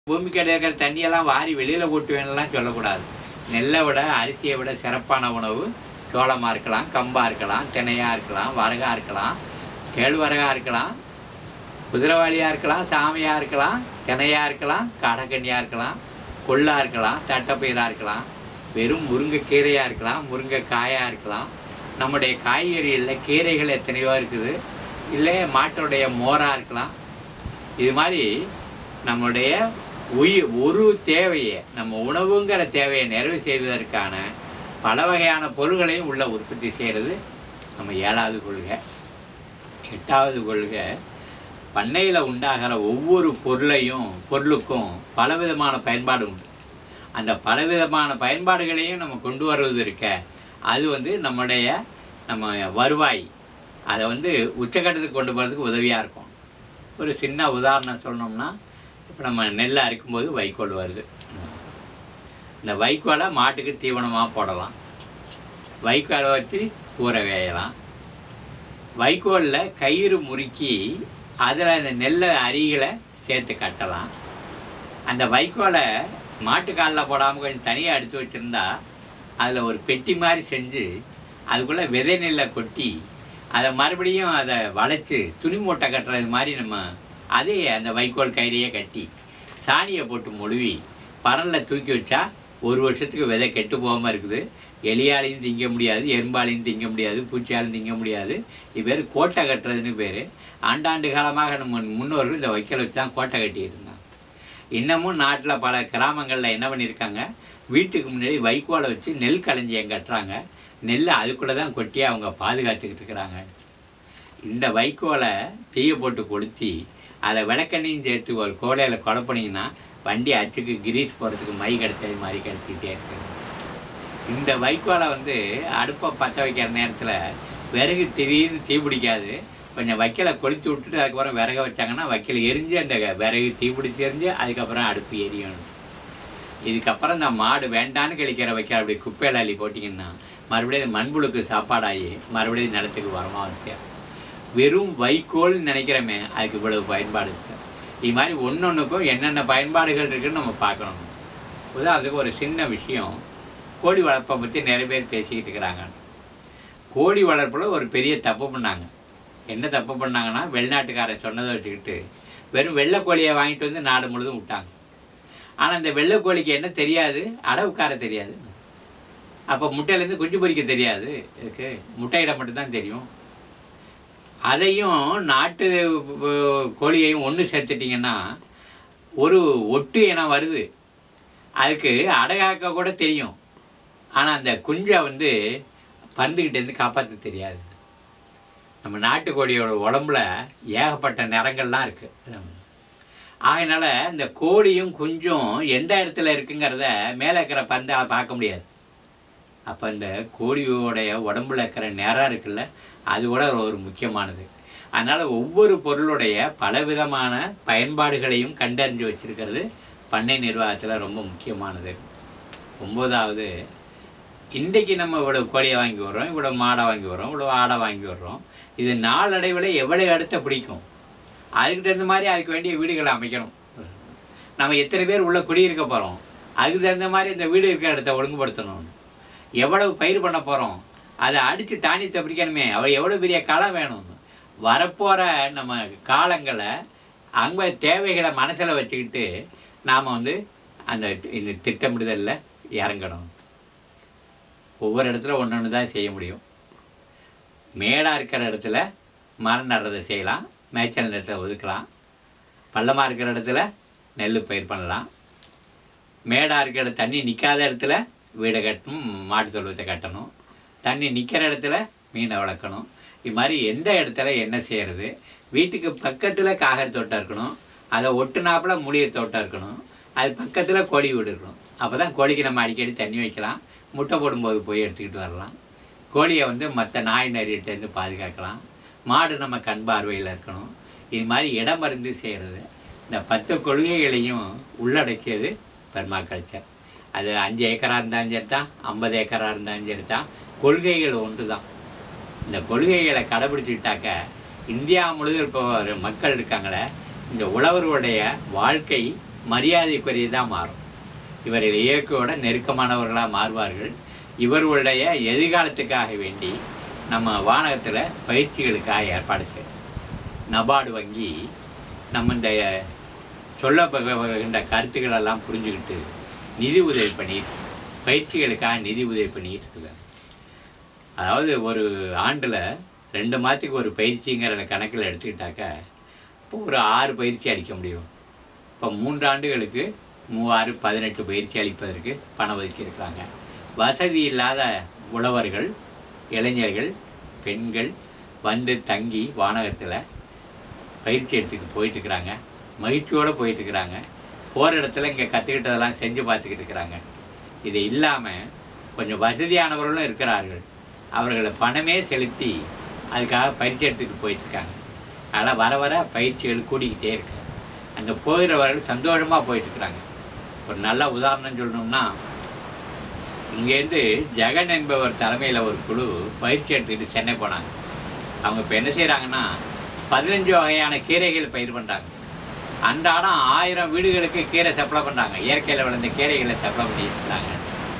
பூமிக்கு அடியில் இருக்கிற தண்ணியெல்லாம் வாரி வெளியில் ஊட்டுவேன்லாம் சொல்லக்கூடாது நெல்லை விட அரிசியை விட சிறப்பான உணவு சோளமாக இருக்கலாம் கம்பாக இருக்கலாம் திணையாக இருக்கலாம் வரகா இருக்கலாம் கேழ்வரகாக இருக்கலாம் குதிரைவாளியாக இருக்கலாம் சாமையாக இருக்கலாம் திணையாக இருக்கலாம் காடக்கண்ணியாக இருக்கலாம் கொள்ளா இருக்கலாம் தட்டைப்பயிராக இருக்கலாம் வெறும் முருங்கைக்கீரையாக இருக்கலாம் முருங்கைக்காயாக இருக்கலாம் நம்முடைய காய்கறிகளில் கீரைகள் எத்தனையோ இருக்குது இல்லை மாட்டுடைய மோராக இருக்கலாம் இது மாதிரி நம்முடைய உயிர் ஒரு தேவையை நம்ம உணவுங்கிற தேவையை நிறைவு செய்வதற்கான பல வகையான பொருள்களையும் உள்ள உற்பத்தி செய்கிறது நம்ம ஏழாவது கொள்கை எட்டாவது கொள்கை பண்ணையில் உண்டாகிற ஒவ்வொரு பொருளையும் பொருளுக்கும் பலவிதமான பயன்பாடு உண்டு அந்த பலவிதமான பயன்பாடுகளையும் நம்ம கொண்டு வருவது இருக்க அது வந்து நம்முடைய நம்ம வருவாய் அதை வந்து உச்சக்கட்டத்துக்கு கொண்டு போகிறதுக்கு உதவியாக இருக்கும் ஒரு சின்ன உதாரணம் சொன்னோம்னா இப்போ நம்ம நெல் அரைக்கும்போது வைக்கோல் வருது இந்த வைக்கோலை மாட்டுக்கு தீவனமாக போடலாம் வைக்கோலை வச்சு ஊற வேயலாம் வைக்கோலில் கயிறு முறுக்கி அதில் அந்த நெல்லை அரிகளை சேர்த்து கட்டலாம் அந்த வைக்கோலை மாட்டுக்காலில் போடாமல் கொஞ்சம் தனியாக எடுத்து வச்சுருந்தா அதில் ஒரு பெட்டி மாதிரி செஞ்சு அதுக்குள்ளே விதை நெல்லை கொட்டி அதை மறுபடியும் அதை வளைச்சு துணி மூட்டை கட்டுறது மாதிரி நம்ம அதே அந்த வைக்கோல் கயிறையே கட்டி சாணியை போட்டு மொழுவி பரலில் தூக்கி வச்சா ஒரு வருஷத்துக்கு விதை கெட்டு போகாமல் இருக்குது எலியாலையும் திங்க முடியாது எறும்பாலையும் திங்க முடியாது பூச்சியாலையும் திங்க முடியாது இது பேர் கோட்டை கட்டுறதுன்னு பேர் ஆண்டாண்டு காலமாக நம்ம முன்னோர்கள் இந்த வைக்கோலை வச்சு தான் கோட்டை கட்டிட்டு இருந்தாங்க இன்னமும் நாட்டில் பல கிராமங்களில் என்ன பண்ணியிருக்காங்க வீட்டுக்கு முன்னாடி வைக்கோலை வச்சு நெல் களஞ்சியம் கட்டுறாங்க நெல்லை அதுக்குள்ளே தான் கொட்டி அவங்க பாதுகாத்துக்கிட்டு இருக்கிறாங்க இந்த வைக்கோலை தீயை போட்டு கொளுத்தி அதை விளக்கண்ணையும் சேர்த்து ஒரு கோலையில் கொலை பண்ணிங்கன்னா வண்டி அச்சுக்கு கிரீஸ் போகிறதுக்கு மை கிடச்சது மாதிரி கிடச்சிக்கிட்டே இருக்கு இந்த வைக்கோலை வந்து அடுப்பை பற்ற வைக்கிற நேரத்தில் விறகு திடீர்னு தீ பிடிக்காது கொஞ்சம் வைக்கலை கொளுத்தி விட்டுட்டு அதுக்கப்புறம் விறக வச்சாங்கன்னா வைக்கல் எரிஞ்சு அந்த விறகு தீ பிடிச்சி எரிஞ்சு அதுக்கப்புறம் அடுப்பு எரியணும் இதுக்கப்புறம் இந்த மாடு வேண்டான்னு கழிக்கிற வைக்கிற அப்படி குப்பையில் அள்ளி போட்டிங்கன்னா மறுபடியும் அது மண்புழுக்கு சாப்பாடாகி மறுபடியும் நிலத்துக்கு வரமா அவசியம் வெறும் வைக்கோல்னு நினைக்கிறோமே அதுக்கு இவ்வளவு பயன்பாடு இருக்கு இது மாதிரி ஒன்றொன்றுக்கும் என்னென்ன பயன்பாடுகள் இருக்குன்னு நம்ம பார்க்கணும் உதாரணத்துக்கு ஒரு சின்ன விஷயம் கோழி வளர்ப்பை பற்றி நிறைய பேர் பேசிக்கிட்டு இருக்கிறாங்க கோழி வளர்ப்பில் ஒரு பெரிய தப்பு பண்ணாங்க என்ன தப்பு பண்ணாங்கன்னா வெளிநாட்டுக்காரன் சொன்னதை வச்சுக்கிட்டு வெறும் வெள்ளை கோழியை வாங்கிட்டு வந்து நாடு முழுதும் விட்டாங்க ஆனால் இந்த வெள்ளை கோழிக்கு என்ன தெரியாது அடவுக்கார தெரியாது அப்போ முட்டையிலேருந்து குஞ்சு பொரிக்க தெரியாது இதுக்கு முட்டையிட மட்டும்தான் தெரியும் அதையும் நாட்டு அஹ், கோழியையும் ஒன்று சேர்த்துட்டிங்கன்னா ஒரு ஒட்டு இனம் வருது அதுக்கு அடகாக்க கூட தெரியும் ஆனால் அந்த குஞ்சை வந்து பருந்துக்கிட்டேருந்து காப்பாற்ற தெரியாது நம்ம நாட்டுக்கோழியோட உடம்புல ஏகப்பட்ட நிறங்கள்லாம் இருக்குது ஆகையினால இந்த கோழியும் குஞ்சும் எந்த இடத்துல இருக்குங்கிறத மேலே இருக்கிற பந்தால் பார்க்க முடியாது அப்போ இந்த கோழியோடைய உடம்புல இருக்கிற நிறம் இருக்குல்ல அது கூட ஒரு முக்கியமானது அதனால் ஒவ்வொரு பொருளுடைய பலவிதமான பயன்பாடுகளையும் கண்டறிஞ்சு வச்சிருக்கிறது பண்ணை நிர்வாகத்தில் ரொம்ப முக்கியமானது ஒம்போதாவது இன்றைக்கி நம்ம இவ்வளோ கோழியை வாங்கி வர்றோம் இவ்வளோ மாடை வாங்கி வர்றோம் இவ்வளோ ஆடை வாங்கி வர்றோம் இது நாளடைவில் எவ்வளோ இடத்த பிடிக்கும் அதுக்கு தகுந்த மாதிரி அதுக்கு வேண்டிய வீடுகளை அமைக்கணும் நம்ம எத்தனை பேர் உள்ள குடியிருக்க போகிறோம் அதுக்கு தகுந்த மாதிரி இந்த வீடு இருக்கிற இடத்த ஒழுங்குபடுத்தணும் எவ்வளவு பயிர் பண்ண போகிறோம் அதை அடித்து தானியத்தை பிடிக்கணுமே அவள் எவ்வளோ பெரிய களம் வேணும் வரப்போகிற நம்ம காலங்களை அங்கே தேவைகளை மனசில் வச்சுக்கிட்டு நாம் வந்து அந்த இந்த திட்டமிடுதலில் இறங்கணும் ஒவ்வொரு இடத்துல ஒன்று ஒன்று தான் செய்ய முடியும் மேடாக இருக்கிற இடத்துல மரம் நடுறதை செய்யலாம் மேய்ச்சல் நிலத்தை ஒதுக்கலாம் பள்ளமாக இருக்கிற இடத்துல நெல் பயிர் பண்ணலாம் மேடாக இருக்கிற இடம் தண்ணி நிற்காத இடத்துல வீடை கட்டணும் மாட்டு தொழுவத்தை கட்டணும் தண்ணி நிற்கிற இடத்துல மீனை வளர்க்கணும் இது மாதிரி எந்த இடத்துல என்ன செய்கிறது வீட்டுக்கு பக்கத்தில் காகர் தோட்டம் இருக்கணும் அதை ஒட்டுனாப்புல மூலிகை தோட்டம் இருக்கணும் அது பக்கத்தில் கோழி வீடு இருக்கணும் அப்போ தான் கோழிக்கு நம்ம அடிக்கடி தண்ணி வைக்கலாம் முட்டை போடும்போது போய் எடுத்துக்கிட்டு வரலாம் கோழியை வந்து மற்ற நாய் நரியிட்டேருந்து பாதுகாக்கலாம் மாடு நம்ம கண் பார்வையில் இருக்கணும் இது மாதிரி இடம் மருந்து செய்கிறது இந்த பத்து கொள்கைகளையும் உள்ளடக்கியது பெர்மாகல்ச்சர் அது அஞ்சு ஏக்கராக இருந்தாலும் சரி தான் ஐம்பது ஏக்கராக இருந்தாலும் சரி தான் கொள்கைகள் ஒன்று தான் இந்த கொள்கைகளை கடைபிடிச்சிக்கிட்டாக்க இந்தியா முழுவதும் இப்போ ஒரு மக்கள் இருக்காங்களே இந்த உழவர்களுடைய வாழ்க்கை மரியாதைக்குரியதாக மாறும் இவர்கள் இயற்கையோட நெருக்கமானவர்களாக மாறுவார்கள் இவர்களுடைய எதிர்காலத்துக்காக வேண்டி நம்ம வானகத்தில் பயிற்சிகளுக்காக ஏற்பாடு செய்யணும் நபார்டு வங்கி நம்ம இந்த சொல்லப்படுகின்ற கருத்துக்கள் எல்லாம் புரிஞ்சுக்கிட்டு நிதி உதவி பண்ணிட்டு பயிற்சிகளுக்காக நிதி உதவி பண்ணிட்டு இருக்குது அதாவது ஒரு ஆண்டில் ரெண்டு மாதத்துக்கு ஒரு பயிற்சிங்கிற கணக்கில் எடுத்துக்கிட்டாக்க இப்போ ஒரு ஆறு பயிற்சி அளிக்க முடியும் இப்போ மூன்று ஆண்டுகளுக்கு மூவாறு பதினெட்டு பயிற்சி அளிப்பதற்கு பணம் ஒதுக்கி இருக்கிறாங்க வசதி இல்லாத உழவர்கள் இளைஞர்கள் பெண்கள் வந்து தங்கி வானகத்தில் பயிற்சி எடுத்துக்கிட்டு போயிட்டுருக்குறாங்க மகிழ்ச்சியோடு போயிட்டுருக்குறாங்க போகிற இடத்துல இங்கே கற்றுக்கிட்டதெல்லாம் செஞ்சு பார்த்துக்கிட்டு இருக்கிறாங்க இது இல்லாமல் கொஞ்சம் வசதியானவர்களும் இருக்கிறார்கள் அவர்களை பணமே செலுத்தி அதுக்காக பயிற்சி எடுத்துக்கிட்டு போயிட்டுருக்காங்க அதனால் வர வர பயிற்சிகள் கூடிக்கிட்டே இருக்கு அங்கே போகிறவர்கள் சந்தோஷமாக போயிட்டுருக்குறாங்க ஒரு நல்ல உதாரணம் சொல்லணும்னா இங்கேருந்து ஜெகன் என்பவர் தலைமையில் ஒரு குழு பயிற்சி எடுத்துக்கிட்டு சென்னை போனாங்க அவங்க இப்போ என்ன செய்கிறாங்கன்னா பதினஞ்சு வகையான கீரைகள் பயிர் பண்ணுறாங்க அன்றாடம் ஆயிரம் வீடுகளுக்கு கீரை சப்ளை பண்ணுறாங்க இயற்கையில் விளைந்த கீரைகளை சப்ளை பண்ணிட்டு இருக்காங்க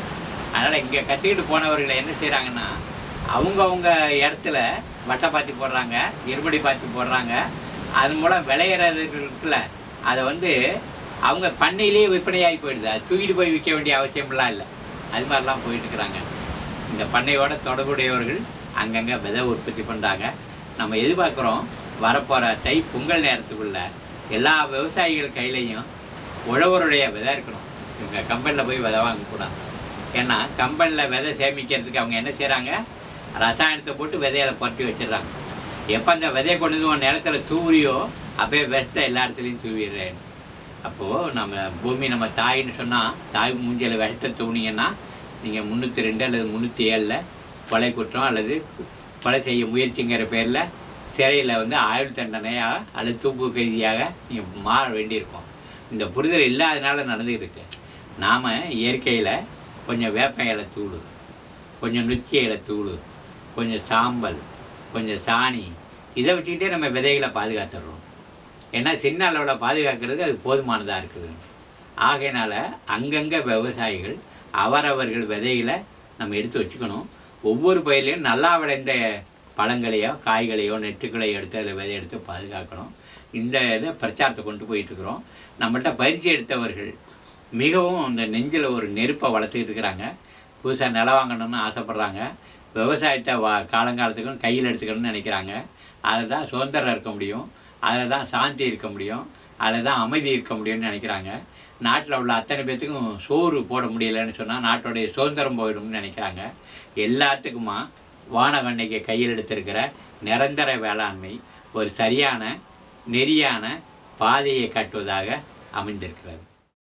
அதனால் இங்கே கற்றுக்கிட்டு போனவர்களை என்ன செய்கிறாங்கன்னா அவங்கவுங்க இடத்துல வட்டை பாத்தி போடுறாங்க இருபடி பாத்தி போடுறாங்க அது மூலம் விளையிறது இருக்குல்ல அதை வந்து அவங்க பண்ணையிலேயே விற்பனையாகி போயிடுது அது தூக்கிட்டு போய் விற்க வேண்டிய அவசியம்லாம் இல்லை அது மாதிரிலாம் போயிட்டு இருக்கிறாங்க இந்த பண்ணையோட தொடர்புடையவர்கள் அங்கங்கே விதை உற்பத்தி பண்ணுறாங்க நம்ம எதிர்பார்க்குறோம் வரப்போகிற தை பொங்கல் நேரத்துக்குள்ள எல்லா விவசாயிகள் கையிலையும் உழவருடைய விதை இருக்கணும் இவங்க கம்பெனியில் போய் விதை வாங்கக்கூடாது ஏன்னா கம்பெனியில் விதை சேமிக்கிறதுக்கு அவங்க என்ன செய்கிறாங்க ரசாயனத்தை போட்டு விதையில புரட்டி வச்சிடுறாங்க எப்போ அந்த விதையை கொண்டு வந்து உன் நிலத்துல தூவியோ அப்படியே வெஸ்ட்டை எல்லா இடத்துலையும் தூவிடுறேன் அப்போது நம்ம பூமி நம்ம தாயின்னு சொன்னால் தாய் மூஞ்சியில் விஷத்தை தூணிங்கன்னா நீங்கள் முந்நூற்றி ரெண்டு அல்லது முந்நூற்றி ஏழில் கொலை குற்றம் அல்லது கொலை செய்ய முயற்சிங்கிற பேரில் சிறையில் வந்து ஆயுள் தண்டனையாக அல்லது தூக்கு கைதியாக நீங்கள் மாற வேண்டியிருக்கும் இந்த புரிதல் இல்லாதனால நடந்துகிட்டு இருக்கு நாம் இயற்கையில் கொஞ்சம் வேப்ப இலை தூள் கொஞ்சம் நுச்சி இலை தூள் கொஞ்சம் சாம்பல் கொஞ்சம் சாணி இதை வச்சுக்கிட்டே நம்ம விதைகளை பாதுகாத்துடுறோம் ஏன்னா சின்ன அளவில் பாதுகாக்கிறது அது போதுமானதாக இருக்குது ஆகையினால அங்கங்கே விவசாயிகள் அவரவர்கள் விதைகளை நம்ம எடுத்து வச்சுக்கணும் ஒவ்வொரு பயிர்லையும் நல்லா விளைந்த பழங்களையோ காய்களையோ நெட்டுக்களையோ எடுத்து அதில் விதை எடுத்து பாதுகாக்கணும் இந்த இதை பிரச்சாரத்தை கொண்டு போயிட்டுருக்குறோம் நம்மள்ட்ட பயிற்சி எடுத்தவர்கள் மிகவும் இந்த நெஞ்சில் ஒரு நெருப்பை வளர்த்துக்கிட்டு இருக்கிறாங்க புதுசாக நிலம் வாங்கணும்னு ஆசைப்பட்றாங்க விவசாயத்தை வா காலங்காலத்துக்கும் கையில் எடுத்துக்கணும்னு நினைக்கிறாங்க அதில் தான் சுதந்திரம் இருக்க முடியும் அதில் தான் சாந்தி இருக்க முடியும் அதில் தான் அமைதி இருக்க முடியும்னு நினைக்கிறாங்க நாட்டில் உள்ள அத்தனை பேர்த்துக்கும் சோறு போட முடியலைன்னு சொன்னால் நாட்டுடைய சுதந்திரம் போயிடும்னு நினைக்கிறாங்க எல்லாத்துக்குமா வானவண்ணைக்கு கையில் எடுத்திருக்கிற நிரந்தர வேளாண்மை ஒரு சரியான நெறியான பாதையை காட்டுவதாக அமைந்திருக்கிறது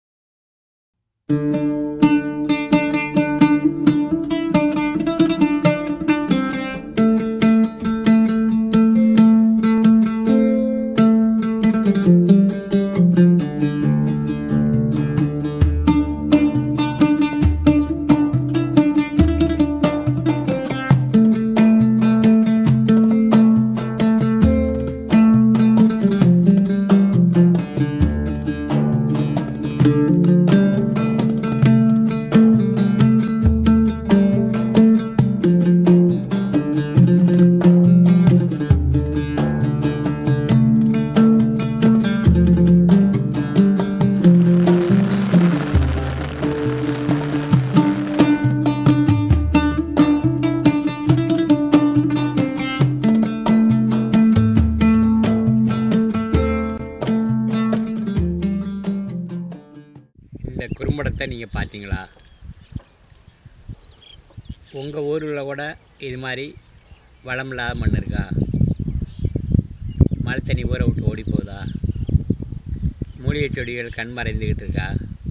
இந்த குறும்படத்தை நீங்கள் பார்த்தீங்களா உங்கள் ஊரில் கூட இது மாதிரி வளம் இல்லாத மண் இருக்கா மழை தண்ணி ஊற விட்டு ஓடி போகுதா மூலிகை செடிகள் கண் மறைந்துக்கிட்டு இருக்கா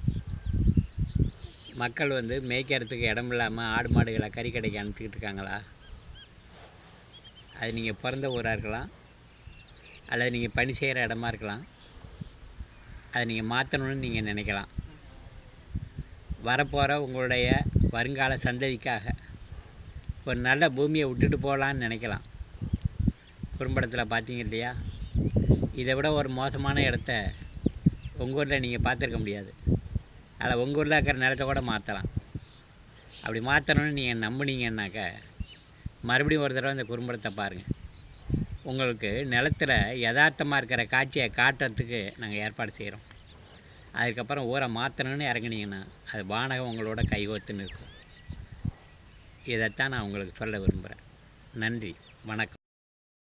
மக்கள் வந்து மேய்க்கிறதுக்கு இடம் இல்லாமல் ஆடு மாடுகளை கறி கடைக்கு அனுப்பிச்சிக்கிட்டு இருக்காங்களா அது நீங்கள் பிறந்த ஊராக இருக்கலாம் அல்லது நீங்கள் பணி செய்கிற இடமா இருக்கலாம் அதை நீங்கள் மாற்றணும்னு நீங்கள் நினைக்கலாம் வரப்போகிற உங்களுடைய வருங்கால சந்ததிக்காக ஒரு நல்ல பூமியை விட்டுட்டு போகலான்னு நினைக்கலாம் குறும்படத்தில் பார்த்தீங்க இல்லையா இதை விட ஒரு மோசமான இடத்த உங்கள் ஊரில் நீங்கள் பார்த்துருக்க முடியாது அதில் உங்கள் ஊரில் இருக்கிற நிலத்தை கூட மாற்றலாம் அப்படி மாற்றணும்னு நீங்கள் நம்புனீங்கன்னாக்க மறுபடியும் ஒரு தடவை இந்த குறும்படத்தை பாருங்கள் உங்களுக்கு நிலத்தில் யதார்த்தமாக இருக்கிற காட்சியை காட்டுறதுக்கு நாங்கள் ஏற்பாடு செய்கிறோம் அதுக்கப்புறம் ஊரை மாற்றணும்னு இறங்குனீங்கன்னா அது வானகம் உங்களோட கைகோத்துன்னு இருக்கும் இதைத்தான் நான் உங்களுக்கு சொல்ல விரும்புகிறேன் நன்றி வணக்கம்